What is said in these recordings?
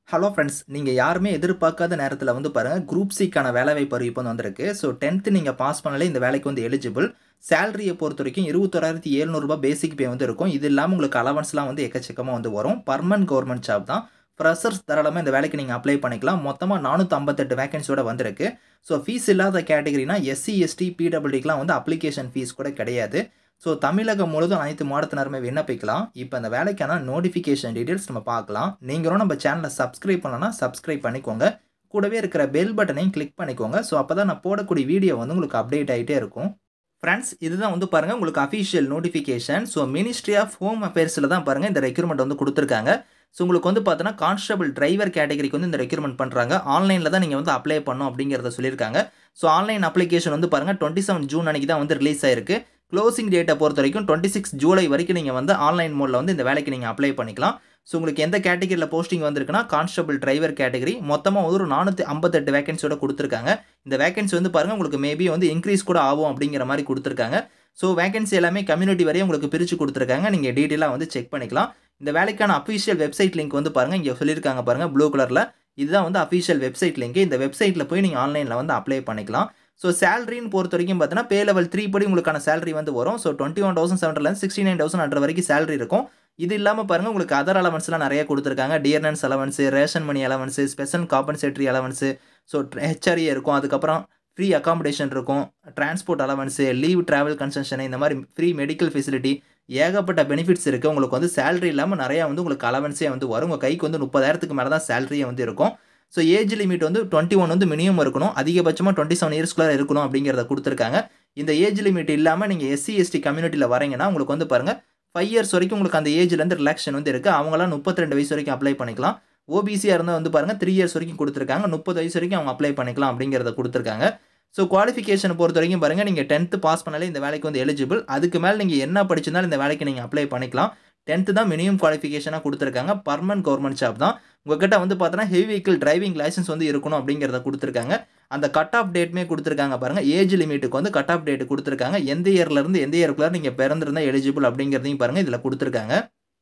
hello friends நீங்கள் யாருமே எதிர்பார்க்காத நேரத்தில் வந்து பாருங்கள் குரூப் சிக்கான வேலைவாய்ப்பு அறிவிப்பு வந்து வந்திருக்கு ஸோ டென்த்து நீங்கள் பாஸ் பண்ணாலே இந்த வேலைக்கு வந்து எலிஜிபிள் சேலரியை பொறுத்த வரைக்கும் இருபத்தொராயிரத்தி எழுநூறுபா பேசிக் பே வந்து இருக்கும் இது இல்லாமல் உங்களுக்கு அலவன்ஸ்லாம் வந்து எக்கச்சக்கமாக வந்து வரும் பர்மனன்ட் கவர்மெண்ட் ஜாப் தான் ஃப்ரெஷர்ஸ் தாராளமாக இந்த வேலைக்கு நீங்கள் அப்ளை பண்ணிக்கலாம் மொத்தமாக நானூற்றி ஐம்பத்தெட்டு வேகன்சியோட வந்திருக்கு ஸோ ஃபீஸ் இல்லாத கேட்டகரினா எஸ்சி எஸ்டி பிடபிள்டிக்கெலாம் வந்து அப்ளிகேஷன் ஃபீஸ் கூட கிடையாது ஸோ தமிழகம் முழுவதும் அனைத்து மாவட்டத்தினருமே விண்ணப்பிக்கலாம் இப்போ அந்த வேலைக்கான நோட்டிஃபிகேஷன் டீட்டெயில்ஸ் நம்ம பார்க்கலாம் நீங்களும் நம்ம சேனலை சப்ஸ்கிரைப் பண்ணலன்னா சப்ஸ்கிரைப் பண்ணிக்கோங்க கூடவே இருக்கிற பெல் பட்டனையும் கிளிக் பண்ணிக்கோங்க ஸோ அப்போ தான் நான் போடக்கூடிய வீடியோ வந்து உங்களுக்கு அப்டேட் ஆகிட்டே இருக்கும் ஃப்ரெண்ட்ஸ் இதுதான் வந்து பாருங்கள் உங்களுக்கு official notification so ministry of home அஃபேர்ஸில் தான் பாருங்கள் இந்த ரெக்யூர்மெண்ட் வந்து கொடுத்துருக்காங்க ஸோ உங்களுக்கு வந்து பார்த்தோன்னா கான்ஸ்டபிள் டிரைவர் கேட்டகரிக்கு வந்து இந்த ரெக்யூர்மெண்ட் பண்ணுறாங்க ஆன்லைனில் தான் நீங்கள் வந்து அப்ளை பண்ணணும் அப்படிங்கிறத சொல்லியிருக்காங்க ஸோ ஆன்லைன் அப்ளிகேஷன் வந்து பாருங்கள் டுவெண்ட்டி செவன் ஜூன் அன்றைக்கி தான் வந்து ரிலீஸ் ஆயிருக்கு க்ளோசிங் டேட்டை பொறுத்த வரைக்கும் டுவெண்ட்டி சிக்ஸ் ஜூலை வரைக்கும் நீங்கள் வந்து ஆன்லைன் மோடில் வந்து இந்த வேலைக்கு நீங்கள் அப்ளை பண்ணிக்கலாம் ஸோ உங்களுக்கு எந்த கேட்டகரியில் போஸ்டிங் வந்திருக்குன்னா கான்ஸ்டபிள் டிரைவர் கேட்டகரி மொத்தமாக ஒரு நானூற்றி ஐம்பத்தெட்டு வேகன்சியோட கொடுத்துருக்காங்க இந்த வேகன்சி வந்து பாருங்கள் உங்களுக்கு மேபி வந்து இன்க்ரீஸ் கூட ஆகும் அப்படிங்கிற மாதிரி கொடுத்துருக்காங்க ஸோ வேகன்சி எல்லாமே கம்யூனிட்டி வரையும் உங்களுக்கு பிரித்து கொடுத்துருக்காங்க நீங்கள் டீட்டெயிலாக வந்து செக் பண்ணிக்கலாம் இந்த வேலைக்கான அஃபிஷியல் வெப்சைட் லிங்க் வந்து பாருங்கள் இங்கே சொல்லியிருக்காங்க பாருங்கள் ப்ளூ கலரில் இதுதான் வந்து அஃபிஷியல் வெப்சைட் லிங்க் இந்த வெப்சைட்டில் போய் நீங்கள் ஆன்லைனில் வந்து அப்ளை பண்ணிக்கலாம் ஸோ சேலரின்னு பொறுத்த வரைக்கும் பார்த்தீங்கன்னா பே லெவல் த்ரீ படி உங்களுக்கான சேலரி வந்து வரும் ஸோ டுவெண்ட்டி ஒன் தௌசண்ட் செவன்லேருந்து சிக்ஸ்டி நைன் தௌசண்ட் ஹண்ட்ரட் வரைக்கும் சேலரி இருக்கும் இது இல்லாமல் பாருங்கள் உங்களுக்கு அதர் அலவன்ஸ்லாம் நிறைய கொடுத்துருக்காங்க dearness allowance ration money allowance special compensatory allowance so HRA இருக்கும் அதுக்கப்புறம் ஃப்ரீ அகாமடேஷன் இருக்கும் transport allowance leave travel concession இந்த மாதிரி ஃப்ரீ மெடிக்கல் ஃபெசிலிட்டி ஏகப்பட்ட பெனிஃபிட்ஸ் இருக்குது உங்களுக்கு வந்து சேலரி இல்லாமல் நிறையா வந்து உங்களுக்கு அலவன்ஸே வந்து வரும் உங்கள் கைக்கு வந்து முப்பதாயிரத்துக்கு மேலே தான் சேலரியே வந்து இருக்கும் ஸோ ஏஜ் லிமிட் வந்து டுவெண்ட்டி ஒன் வந்து மினிமம் இருக்கணும் அதிகபட்சமாக டுவெண்ட்டி செவன் இயர்ஸ்க்குள்ளே இருக்கணும் அப்படிங்கிறத கொடுத்துருக்காங்க இந்த ஏஜ் லிமிட் இல்லாமல் நீங்கள் எஸ்சி எஸ்டி கம்யூனிட்டியில் வரீங்கன்னா உங்களுக்கு வந்து பாருங்கள் ஃபைவ் இயர்ஸ் வரைக்கும் உங்களுக்கு அந்த ஏஜ்லேருந்து ரிலாக்ஷன் வந்து இருக்குது அவங்களாம் முப்பத்தி ரெண்டு வயசு வரைக்கும் அப்ளை பண்ணிக்கலாம் ஓபிசியாக இருந்தால் வந்து பாருங்கள் த்ரீ இயர்ஸ் வரைக்கும் கொடுத்துருக்காங்க முப்பது வயசு வரைக்கும் அவங்க அப்ளை பண்ணிக்கலாம் அப்படிங்கிறத கொடுத்துருக்காங்க ஸோ குவாலிஃபிகேஷன் பொறுத்த வரைக்கும் பாருங்கள் நீங்கள் டென்த்து பாஸ் பண்ணாலே இந்த வேலைக்கு வந்து எலிஜிபிள் அதுக்கு மேலே நீங்கள் என்ன படிச்சிருந்தாலும் இந்த வேலைக்கு நீங்கள் அப்ளை பண்ணிக்கலாம் டென்த்து தான் மினிமம் குவாலிஃபிகேஷனாக கொடுத்துருக்காங்க பர்மனன்ட் கவர்மெண்ட் ஜாப் தான் உங்ககிட்ட வந்து பார்த்தோன்னா ஹெவி வெஹிக்கிள் டிரைவிங் லைசன்ஸ் வந்து இருக்கணும் அப்படிங்கிறத கொடுத்துருக்காங்க அந்த கட் ஆஃப் டேட்டுமே கொடுத்துருக்காங்க பாருங்கள் ஏஜ் லிமிட்டுக்கு வந்து கட் ஆஃப் டேட் கொடுத்துருக்காங்க எந்த இயர்லேருந்து எந்த இயருக்குள்ளே நீங்கள் பிறந்திருந்தால் எலிஜிபிள் அப்படிங்கிறதையும் பாருங்கள் இதில் கொடுத்துருக்காங்க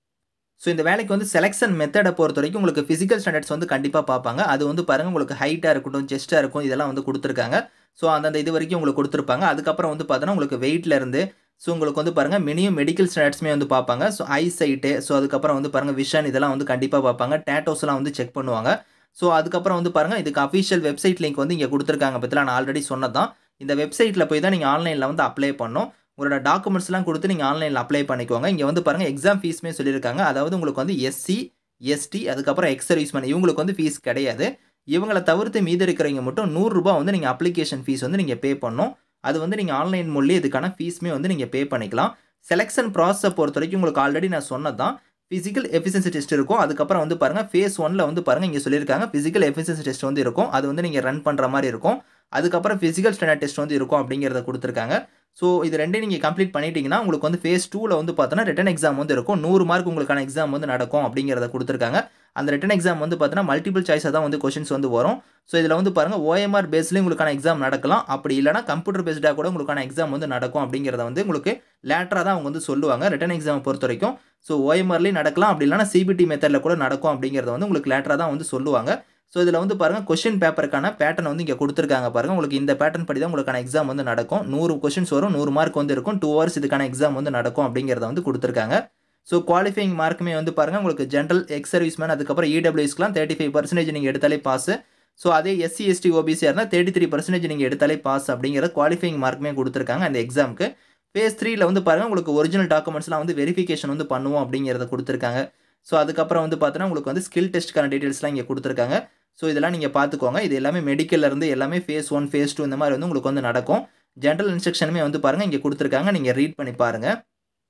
ஸோ இந்த வேலைக்கு வந்து செலெக்ஷன் மெத்தடை பொறுத்த வரைக்கும் உங்களுக்கு ஃபிசிக்கல் ஸ்டாண்டர்ட்ஸ் வந்து கண்டிப்பாக பார்ப்பாங்க அது வந்து பாருங்கள் உங்களுக்கு ஹைட்டாக இருக்கட்டும் செஸ்ட்டாக இருக்கும் இதெல்லாம் வந்து கொடுத்துருக்காங்க ஸோ அந்தந்த இது வரைக்கும் உங்களுக்கு கொடுத்துருப்பாங்க அதுக்கப்புறம் வந்து பார்த்தோன்னா உங்களுக்கு வெயிட்லேருந்து ஸோ உங்களுக்கு வந்து பாருங்கள் மினிமம் மெடிக்கல் ஸ்டாண்டர்ட்ஸுமே வந்து பார்ப்பாங்க ஸோ ஐ சைட்டு ஸோ அதுக்கப்புறம் வந்து பாருங்கள் விஷன் இதெல்லாம் வந்து கண்டிப்பாக பார்ப்பாங்க டேட்டோஸ்லாம் வந்து செக் பண்ணுவாங்க ஸோ அதுக்கப்புறம் வந்து பாருங்கள் இதுக்கு அஃபிஷியல் வெப்சைட் லிங்க் வந்து இங்கே கொடுத்துருக்காங்க பற்றில நான் ஆல்ரெடி சொன்னதான் இந்த வெப்சைட்டில் போய் தான் நீங்கள் ஆன்லைனில் வந்து அப்ளை பண்ணணும் உங்களோட டாக்குமெண்ட்ஸ்லாம் கொடுத்து நீங்கள் ஆன்லைனில் அப்ளை பண்ணிக்கோங்க இங்கே வந்து பாருங்கள் எக்ஸாம் ஃபீஸுமே சொல்லியிருக்காங்க அதாவது உங்களுக்கு வந்து எஸ்சி எஸ்டி அதுக்கப்புறம் எக்ஸ் சர்வீஸ்மேன் இவங்களுக்கு வந்து ஃபீஸ் கிடையாது இவங்களை தவிர்த்து மீதி இருக்கிறவங்க மட்டும் நூறுரூபா வந்து நீங்கள் அப்ளிகேஷன் ஃபீஸ் வந்து நீங்கள் பே பண்ணணும் அது வந்து நீங்கள் ஆன்லைன் மூலியம் இதுக்கான ஃபீஸுமே வந்து நீங்கள் பே பண்ணிக்கலாம் செலெக்ஷன் ப்ராசஸை பொறுத்த வரைக்கும் உங்களுக்கு ஆல்ரெடி நான் சொன்னது தான் ஃபிசிக்கல் எஃபிஷியன்சி டெஸ்ட் இருக்கும் அதுக்கப்புறம் வந்து பாருங்கள் ஃபேஸ் ஒனில் வந்து பாருங்கள் இங்கே சொல்லியிருக்காங்க ஃபிசிக்கல் எஃபிஷியன்சி டெஸ்ட் வந்து இருக்கும் அது வந்து நீங்கள் ரன் பண்ணுற மாதிரி இருக்கும் அதுக்கப்புறம் ஃபிசிக்கல் ஸ்டாண்டர்ட் டெஸ்ட் வந்து இருக்கும் அப்படிங்கிறத கொடுத்துருக்காங்க ஸோ இது ரெண்டையும் நீங்கள் கம்ப்ளீட் பண்ணிட்டீங்கன்னா உங்களுக்கு வந்து ஃபேஸ் டூவில் வந்து பார்த்தோன்னா ரிட்டன் எக்ஸாம் வந்து இருக்கும் நூறு மார்க் உங்களுக்கான எக்ஸாம் வந்து நடக்கும் அப்படிங்கிறத கொடுத்துருக்காங்க அந்த ரிட்டன் எக்ஸாம் வந்து பார்த்தீங்கன்னா மல்டிபிள் சாய்ஸாக தான் வந்து கொஷின்ஸ் வந்து வரும் ஸோ இதில் வந்து பாருங்கள் ஓஎம்ஆர் பேஸ்லேயும் உங்களுக்கான எக்ஸாம் நடக்கலாம் அப்படி இல்லைனா கம்ப்யூட்டர் பேஸ்டாக கூட உங்களுக்கான எக்ஸாம் வந்து நடக்கும் அப்படிங்கிறத வந்து உங்களுக்கு லேட்டராக தான் அவங்க வந்து சொல்லுவாங்க ரிட்டன் எக்ஸாம் பொறுத்த வரைக்கும் ஸோ ஓஎம்ஆர்லேயும் நடக்கலாம் அப்படி இல்லைனா சிபிடி மெத்தடில் கூட நடக்கும் அப்படிங்கிறத வந்து உங்களுக்கு லேட்டராக தான் வந்து சொல்லுவாங்க ஸோ இதில் வந்து பாருங்கள் கொஷின் பேப்பருக்கான பேட்டர்ன் வந்து இங்கே கொடுத்துருக்காங்க பாருங்கள் உங்களுக்கு இந்த பேட்டர்ன் படி தான் உங்களுக்கான எக்ஸாம் வந்து நடக்கும் நூறு கொஷின்ஸ் வரும் நூறு மார்க் வந்து இருக்கும் டூ ஹவர்ஸ் இதுக்கான எக்ஸாம் வந்து நடக்கும் அப்படிங்கிறத வந்து கொடுத்துருக்காங்க ஸோ குவாலிஃபைங் மார்க்குமே வந்து பாருங்கள் உங்களுக்கு ஜென்ரல் எக்ஸ் சர்வீஸ்மேன் அதுக்கப்புறம் இடபிள்யூஸ்க்குலாம் தேர்ட்டி ஃபைவ் பர்சன்டேஜ் நீங்கள் எடுத்தாலே பாஸ் ஸோ அதே எஸ்சி எஸ்டி ஓபிசியாக இருந்தால் தேர்ட்டி த்ரீ பர்சன்டேஜ் நீங்கள் எடுத்தாலே பாஸ் அப்படிங்கிற குவாலிஃபைங் மார்க்குமே கொடுத்துருக்காங்க அந்த எக்ஸாமுக்கு ஃபேஸ் த்ரீல வந்து பாருங்கள் உங்களுக்கு ஒரிஜினல் டாக்குமெண்ட்ஸ்லாம் வந்து வெரிஃபிகேஷன் வந்து பண்ணுவோம் அப்படிங்கிறத கொடுத்துருக்காங்க ஸோ அதுக்கப்புறம் வந்து பார்த்தோன்னா உங்களுக்கு வந்து ஸ்கில் டெஸ்ட்டுக்கான டீட்டெயில்ஸ்லாம் இங்கே கொடுத்துருக்காங்க ஸோ இதெல்லாம் நீங்கள் பார்த்துக்கோங்க இது எல்லாமே மெடிக்கல்லேருந்து எல்லாமே ஃபேஸ் ஒன் ஃபேஸ் டூ இந்த மாதிரி வந்து உங்களுக்கு வந்து நடக்கும் ஜென்ரல் இன்ஸ்ட்ரக்ஷனுமே வந்து பாருங்கள் இங்கே கொடுத்துருக்காங்க நீங்கள் ரீட் பண்ணி பாருங்கள்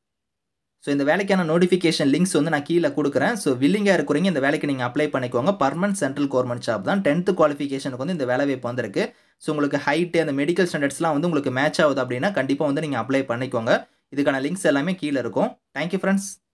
ஸோ இந்த வேலைக்கான நோட்டிஃபிகேஷன் லிங்க்ஸ் வந்து நான் கீழே கொடுக்குறேன் ஸோ வில்லிங்காக இருக்கிறீங்க இந்த வேலைக்கு நீங்கள் அப்ளை பண்ணிக்கோங்க பர்மனன்ட் சென்ட்ரல் கவர்மெண்ட் ஜாப் தான் டென்த்து குவாலிஃபிகேஷனுக்கு வந்து இந்த வேலை வாய்ப்பு வந்திருக்கு ஸோ உங்களுக்கு ஹைட்டு அந்த மெடிக்கல் ஸ்டாண்டர்ட்ஸ்லாம் வந்து உங்களுக்கு மேட்ச் ஆகுது அப்படின்னா கண்டிப்பாக வந்து நீங்கள் அப்ளை பண்ணிக்கோங்க இதுக்கான லிங்க்ஸ் எல்லாமே கீழே இருக்கும் தேங்க்யூ ஃப்ரெண்ட்ஸ்